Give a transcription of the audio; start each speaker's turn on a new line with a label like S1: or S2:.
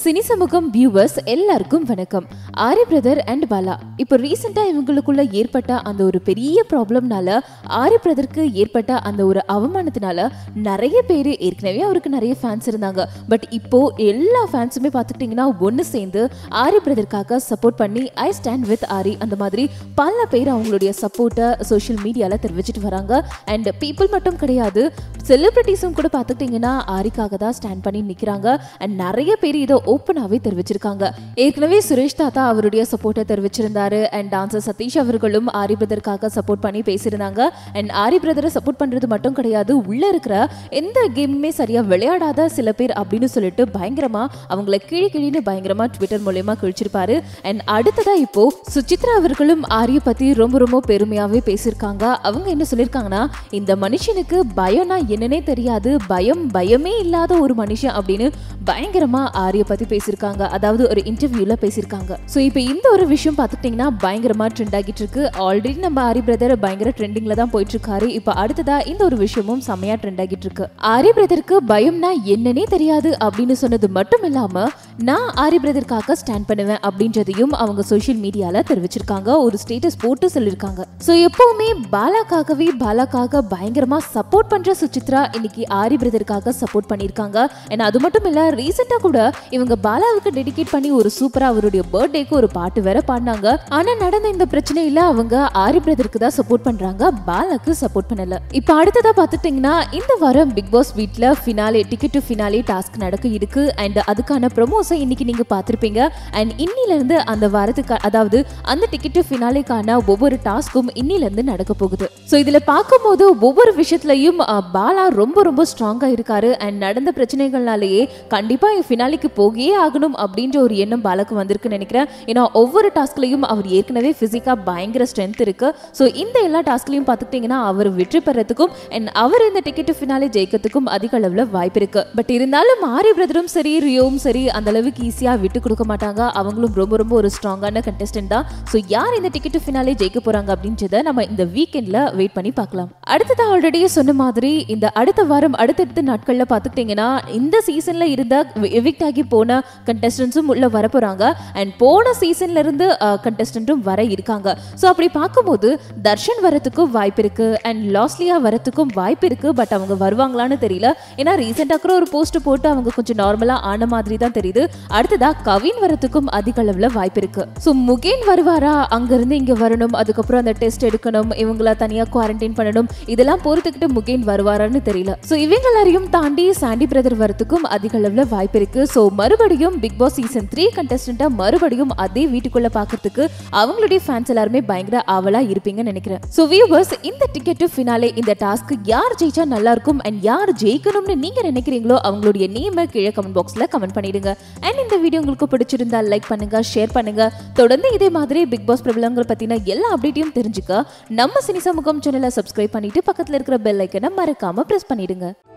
S1: cine சமூகம் viewers எல்லாருக்கும் வணக்கம் ஆரி பிரதர் அண்ட் பாலா இப்போ ரீசெண்டாக இவங்களுக்குள்ள ஏற்பட்ட அந்த ஒரு பெரிய ப்ராப்ளம்னால ஆரி பிரதருக்கு ஏற்பட்ட அந்த ஒரு அவமானத்தினால நிறைய பேர் ஏற்கனவே அவருக்கு நிறைய ஃபேன்ஸ் இருந்தாங்க பட் இப்போ எல்லா ஃபேன்ஸுமே பார்த்துக்கிட்டிங்கன்னா ஒன்று சேர்ந்து ஆரி பிரதருக்காக சப்போர்ட் பண்ணி ஐ ஸ்டாண்ட் வித் ஆரி அந்த மாதிரி பல பேர் அவங்களுடைய சப்போர்ட்டை சோஷியல் மீடியாவில் தெரிவிச்சிட்டு வராங்க அண்ட் பீப்புள் மட்டும் கிடையாது செலிபிரிட்டிஸும் கூட பார்த்துக்கிட்டிங்கன்னா ஆரிக்காக தான் ஸ்டாண்ட் பண்ணி நிற்கிறாங்க அண்ட் நிறைய பேர் இதை ஓப்பனாகவே தெரிவிச்சிருக்காங்க ஏற்கனவே சுரேஷ் தாத்தா அவருடைய சப்போர்ட்டை தெரிவிச்சிருந்தாரு அண்ட் டான்சர் சதீஷ் அவர்களும் ஆரி பிரதருக்காக சப்போர்ட் பண்ணி பேசியிருந்தாங்க அண்ட் ஆரி பிரதரை சப்போர்ட் பண்ணுறது மட்டும் கிடையாது உள்ளே இருக்கிற எந்த கேமுமே சரியாக விளையாடாத சில பேர் அப்படின்னு சொல்லிட்டு பயங்கரமாக அவங்கள கிழி கிழின்னு பயங்கரமாக ட்விட்டர் மூலயமா கிழிச்சிருப்பாரு அண்ட் அடுத்ததா இப்போ சுசித்ரா அவர்களும் ஆரிய பற்றி ரொம்ப ரொம்ப பெருமையாகவே பேசியிருக்காங்க அவங்க என்ன சொல்லியிருக்காங்கன்னா இந்த மனுஷனுக்கு பயம்னா என்னன்னே தெரியாது பயம் பயமே இல்லாத ஒரு மனுஷன் அப்படின்னு பயங்கரமா ஆரிய பத்தி பேசியிருக்காங்க அதாவது ஒரு இன்டர்வியூல பேசியிருக்காங்க ஸோ இப்போ இந்த ஒரு விஷயம் பார்த்துக்கிட்டிங்கன்னா பயங்கரமா ட்ரெண்ட் ஆகிட்டு இருக்கு ஆல்ரெடி நம்ம ஆரி பிரதர் பயங்கர ட்ரெண்டிங்ல தான் போயிட்டு இருக்காரு இப்போ அடுத்ததா இந்த ஒரு விஷயமும் செம்மையா ட்ரெண்ட் ஆகிட்டு இருக்கு ஆரி பிரதருக்கு பயம்னா என்னன்னே தெரியாது அப்படின்னு சொன்னது மட்டும் இல்லாம நான் ஆரி பிரதருக்காக ஸ்டாண்ட் பண்ணுவேன் அப்படின்றதையும் அவங்க சோஷியல் மீடியால தெரிவிச்சிருக்காங்க ஒரு ஸ்டேட்டஸ் போட்டு சொல்லியிருக்காங்க ஸோ எப்பவுமே பாலாக்காகவே பாலாக்காக பயங்கரமா சப்போர்ட் பண்ற சுசித்ரா இன்னைக்கு ஆரி பிரதருக்காக சப்போர்ட் பண்ணியிருக்காங்க அண்ட் அது மட்டும் இல்ல ரீசெண்டா கூட இவங்க பாலாவுக்கு டெடிகேட் பண்ணி ஒரு சூப்பரா அவருடைய பர்த்டேக்கு ஒரு பாட்டு வேற பாடினாங்க ஆனா நடந்த இந்த பிரச்சனையில அவங்க ஆரி பிரதருக்கு தான் சப்போர்ட் பண்றாங்க பாலாக்கு சப்போர்ட் பண்ணல இப்போ அடுத்ததா பார்த்துட்டீங்கன்னா இந்த வாரம் பிக் பாஸ் வீட்ல finale ticket to finale task நடக்க இருக்கு அண்ட் அதுக்கான ப்ரொமோஸை இன்னைக்கு நீங்க பார்த்திருப்பீங்க அண்ட் இன்னில இருந்து அந்த வாரத்துக்கு அதாவது அந்த டிக்கெட் டு ஃபினாலேக்கான ஒவ்வொரு டாஸ்க்கும் இன்னில இருந்து நடக்க போகுது ஸோ இதுல பார்க்கும்போது ஒவ்வொரு விஷயத்துலயும் அஹ், பாலா ரொம்ப ரொம்ப ஸ்ட்ராங்கா இருக்காரு அண்ட் நடந்த பிரச்சனைகள்னாலேயே கண்டிப்பா ஃபினாலிக்கு போகவே ஆகணும் அப்படின்ற ஒரு எண்ணம் பாலாக்கு வந்திருக்குன்னு நினைக்கிறேன் ஏன்னா ஒவ்வொரு டாஸ்க்லையும் அவர் ஏற்கனவே பிசிக்கா பயங்கர ஸ்ட்ரென்த் இருக்கு ஸோ இந்த எல்லா டாஸ்க்லையும் பார்த்துக்கிட்டிங்கன்னா அவர் வெற்றி பெறத்துக்கும் அண்ட் அவர் இந்த டிக்கெட் ஃபினாலே ஜெயிக்கிறதுக்கும் அதிக அளவில் வாய்ப்பு இருக்கு பட் இருந்தாலும் மாரி பிரதரும் சரி ரியோவும் சரி அந்த அளவுக்கு ஈஸியாக விட்டு கொடுக்க மாட்டாங்க அவங்களும் ரொம்ப ரொம்ப ஒரு ஸ்ட்ராங்கான கண்டஸ்டன்ட் தான் ஸோ யார் இந்த டிக்கெட் ஃபினாலே ஜெயிக்க போறாங்க அப்படின்றத நம்ம இந்த வீக்கெண்ட்ல வெயிட் பண்ணி பார்க்கலாம் அடுத்ததா ஆல்ரெடியே சொன்ன மாதிரி இந்த அடுத்த வாரம் அடுத்தடுத்த நாட்கள்ல பார்த்துக்கிட்டிங்கன்னா இந்த சீசன்ல இருந்த எவிக்ட் ஆகி போன கண்டஸ்டன்ஸும் உள்ள வர போறாங்க அண்ட் போன சீசன்ல இருந்து கண்டஸ்டன்ட்டும் வர இருக்காங்க ஸோ அப்படி பார்க்கும்போது தர்ஷன் வரத்துக்கும் வாய்ப்பு இருக்கு அண்ட் லாஸ்லியா வரத்துக்கும் வாய்ப்பு இருக்கு பட் அவங்க வருவாங்களான்னு தெரியல ஏன்னா ரீசெண்டாக கூட ஒரு போஸ்ட் போட்டு அவங்க கொஞ்சம் நார்மலா ஆன மாதிரி தான் தெரியுது அடுத்ததா கவின் வரத்துக்கும் அதிக அளவுல வாய்ப்பு இருக்கு ஸோ முகேன் வருவாரா அங்கிருந்து இங்க வரணும் அதுக்கப்புறம் அந்த டெஸ்ட் எடுக்கணும் இவங்கள தனியா குவாரண்டைன் பண்ணணும் இதெல்லாம் பொறுத்துக்கிட்டு முகேன் வருவாரான்னு தெரியல ஸோ இவங்க எல்லாரையும் தாண்டி சாண்டி பிரதர் வரத்துக்கும் அதிக அளவுல வாய்ப்பு இருக்கு ஸோ மறுபடியும் பிக் பாஸ் சீசன் த்ரீ கண்டஸ்டண்டா மறுபடியும் அதே வீட்டுக்குள்ள பாக்குறதுக்கு அவங்களுடைய ஃபேன்ஸ் எல்லாருமே பயங்கர ஆவலா இருப்பீங்கன்னு நினைக்கிறேன் ஸோ வியூவர்ஸ் இந்த டிக்கெட் ஃபினாலே இந்த டாஸ்க் யார் ஜெயிச்சா நல்லா இருக்கும் அண்ட் யார் ஜெயிக்கணும்னு நீங்க நினைக்கிறீங்களோ அவங்களுடைய நேமை கீழே கமெண்ட் பாக்ஸ்ல கமெண்ட் பண்ணிடுங்க அண்ட் இந்த வீடியோ உங்களுக்கு பிடிச்சிருந்தா லைக் பண்ணுங்க ஷேர் பண்ணுங்க தொடர்ந்து இதே மாதிரி பிக் பாஸ் பிரபலங்கள் பத்தின எல்லா அப்டேட்டையும் தெரிஞ்சுக்க நம்ம சினி சமூகம் சேனலை சப்ஸ்கிரைப் பண்ணிட்டு பக்கத்துல இருக்கிற பெல் ஐக்கனை மறக்காம பிரஸ் பண்ணிடுங்க